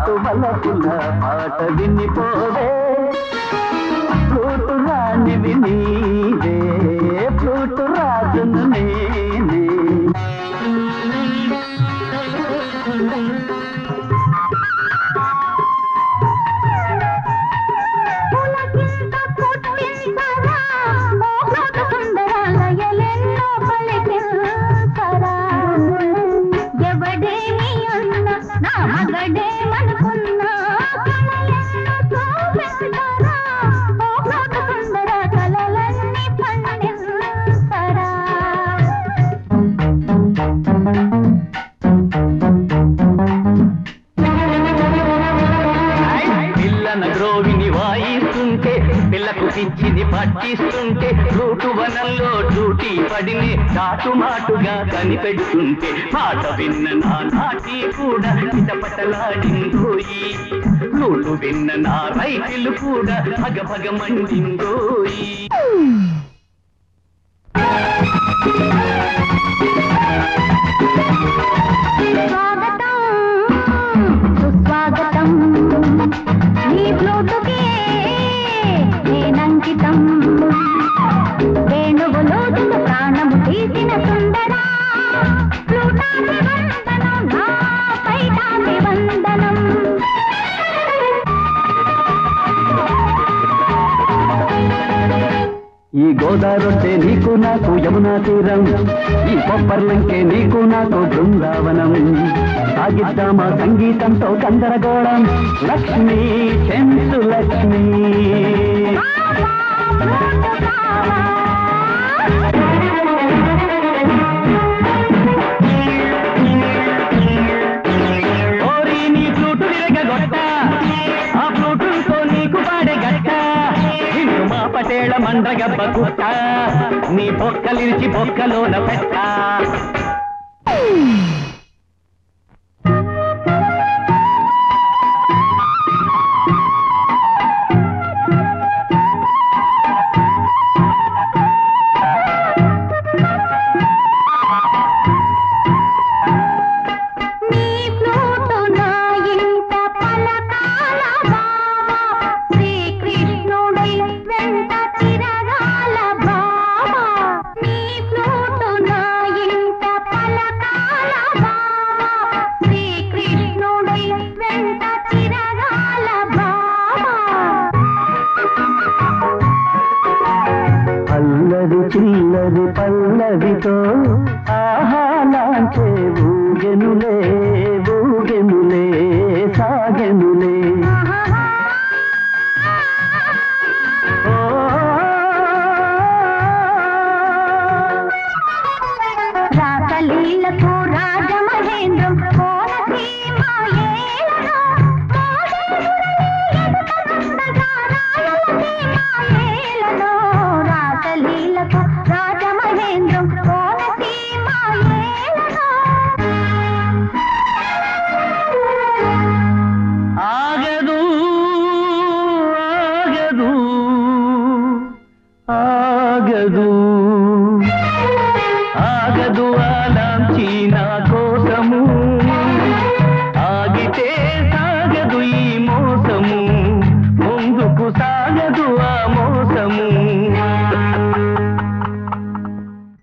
నాటు బలపుల పాట వినిపోవే ఫ్లూటు రాణివి నీవే ఫ్లూటు రాజును నేనే పులకింత పుట్టింతరా, మోహక సుందరాలయలెన్నో పలికింతరా. ఎవడేమి అన్నా, నా మగడేమనుకున్నా, కలలెన్నో చూపించరా, మోహక సుందర కలలన్నీ పండించరా. పిల్లన గ్రోవిని వాయిస్తుంటే పిల్లకు పిచ్చిని పట్టిస్తుంటే రూటు వనంలో డ్యూటీ పడిని చాటుమాటుగా కనిపెడుతుంటే పాట విన్న నా నాటి కూడా పిటపటలాడిందోయి రూటు విన్న నా రైతులు కూడా భగ భగ మండిందోయి స్వాగతం సుస్వాగతం నీ బ్లూటుకే నేనంకితం వేణువులోతుకు ప్రాణము తీసిన సుందరా ప్లూటాకి వందనం నా పైటాకి వందనం ఈ గోదావరి నీకు నాకు యమునా తీరం ఈ కొబ్బర్లంకే నీకు నాకు బృందావనం సాగిద్దామా సంగీతంతో గందరగోళం లక్ష్మి చెంచు లక్ష్మి ఓరి నీ ఫ్లూటు విరగగొట్ట ఆ ఫ్లూటుతో నీకు పాడే గట్ట నిన్ను మా పటేళ మండ్రగబ్బ కుట్ట నీ బొక్కలిరిచి బొక్కలోన పెట్ట నీ ఫ్లూటు నా ఇంట పలకాల బావా శ్రీకృష్ణుడి వెంట తిరగాల బావా నీ ఫ్లూటు నా ఇంట పలకాల బావా శ్రీకృష్ణుడి వెంట తిరగాల బావా అల్లరి చిల్లరి పల్లవితో ఆహాలాంచే ఊగెనులే ఊగెనులే సాగెనులే ఓ రాసలీలకు రాజమహేంద్రం కోనసీమ ఏలనో మోడేమురళి రాయలసీమ ఏలనో రాసలీలకు రాజమహేంద్రం కోనసీమ ఏలనో ఆగదు ఆగదు ఆగదు ఆగదు ఆలాంచి నా కోసము